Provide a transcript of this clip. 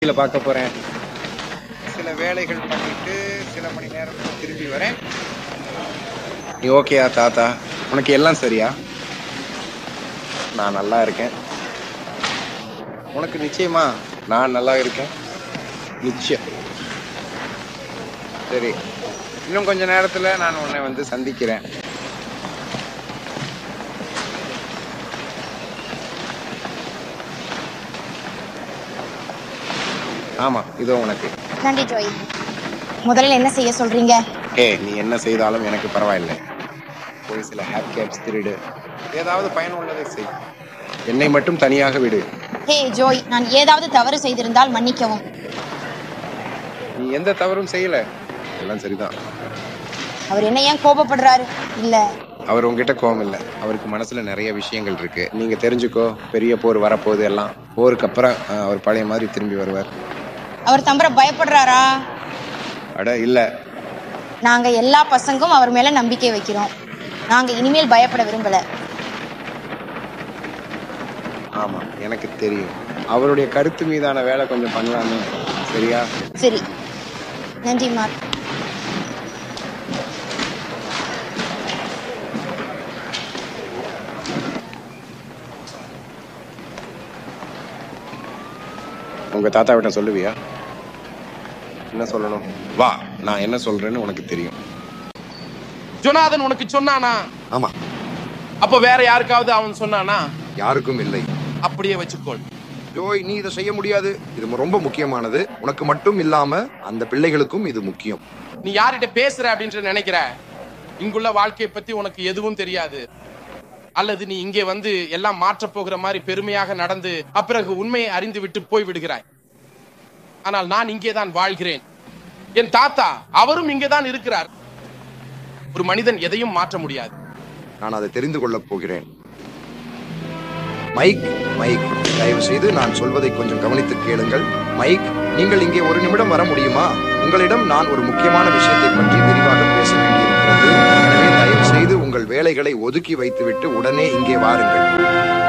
கீழே பார்க்க போறேன் சில வேலைகள் பண்ணிட்டு சில மணி நேரத்துல திரும்பி வரேன் நீ ஓகேயா தாத்தா உனக்கு எல்லாம் சரியா நான் நல்லா இருக்கேன் உனக்கு நிச்சயமா நான் நல்லா இருக்கேன் நிச்சயம் சரி இன்னும் கொஞ்ச நேரத்துல நான் உன்னை வந்து சந்திக்கிறேன் ஆமா இதோ உனக்கு நன்றி ஜோய் முதல்ல என்ன செய்ய சொல்றீங்க ஏ நீ என்ன செய்தாலும் எனக்கு பரவாயில்லை போய் சில ஹேப் கேப்ஸ் திருடு ஏதாவது பயனுள்ளதை செய் என்னை மட்டும் தனியாக விடு ஹே ஜோய் நான் ஏதாவது தவறு செய்திருந்தால் மன்னிக்கவும் நீ எந்த தவறும் செய்யல எல்லாம் சரிதான் அவர் என்ன ஏன் கோபப்படுறாரு இல்ல அவர் உங்ககிட்ட கோவம் இல்லை அவருக்கு மனசுல நிறைய விஷயங்கள் இருக்கு நீங்க தெரிஞ்சுக்கோ பெரிய போர் வரப்போகுது எல்லாம் போருக்கு அப்புறம் அஹ், அவர் பழைய மாதிரி திரும்பி வருவார் அவர் தம்பர பயப்படுறாரா அட இல்ல நாங்க எல்லா பசங்கும் அவர் மேல நம்பிக்கை வைக்கிறோம் நாங்க இனிமேல் பயப்பட விரும்பல ஆமா எனக்கு தெரியும் அவருடைய கருத்து மீதான வேலை கொஞ்சம் பண்ணலாமே சரியா சரி நன்றி மார்க் உங்க தாத்தா விட்ட சொல்லுவியா என்ன சொல்லணும் வா நான் என்ன சொல்றேன்னு உனக்கு தெரியும் ஜொனாதன் உனக்கு சொன்னானா ஆமா அப்ப வேற யாருக்காவது அவன் சொன்னானா யாருக்கும் இல்லை அப்படியே வச்சுக்கோள் ஜோய் நீ இதை செய்ய முடியாது இது ரொம்ப முக்கியமானது உனக்கு மட்டும் இல்லாம அந்த பிள்ளைகளுக்கும் இது முக்கியம் நீ யார்கிட்ட பேசுற அப்படின்ற நினைக்கிற இங்குள்ள வாழ்க்கையை பத்தி உனக்கு எதுவும் தெரியாது அல்லது நீ இங்கே வந்து எல்லாம் மாற்றப் போகிற மாதிரி பெருமையாக நடந்து அப்பிறகு உண்மையை அறிந்து விட்டு போய் விடுகிறாய் ஆனால் நான் இங்கே தான் வாழ்கிறேன் என் தாத்தா அவரும் இங்கே தான் இருக்கிறார் ஒரு மனிதன் எதையும் மாற்ற முடியாது நான் அதை தெரிந்து கொள்ளப் போகிறேன் மைக் மைக் தயவு செய்து நான் சொல்வதை கொஞ்சம் கவனித்து கேளுங்கள் மைக் நீங்கள் இங்கே ஒரு நிமிடம் வர முடியுமா உங்களிடம் நான் ஒரு முக்கியமான விஷயத்தை பற்றி விரிவாக பேச வேண்டியிருக்கிறது எனவே தயவு செய்து உங்கள் வேலைகளை ஒதுக்கி வைத்துவிட்டு உடனே இங்கே வாருங்கள்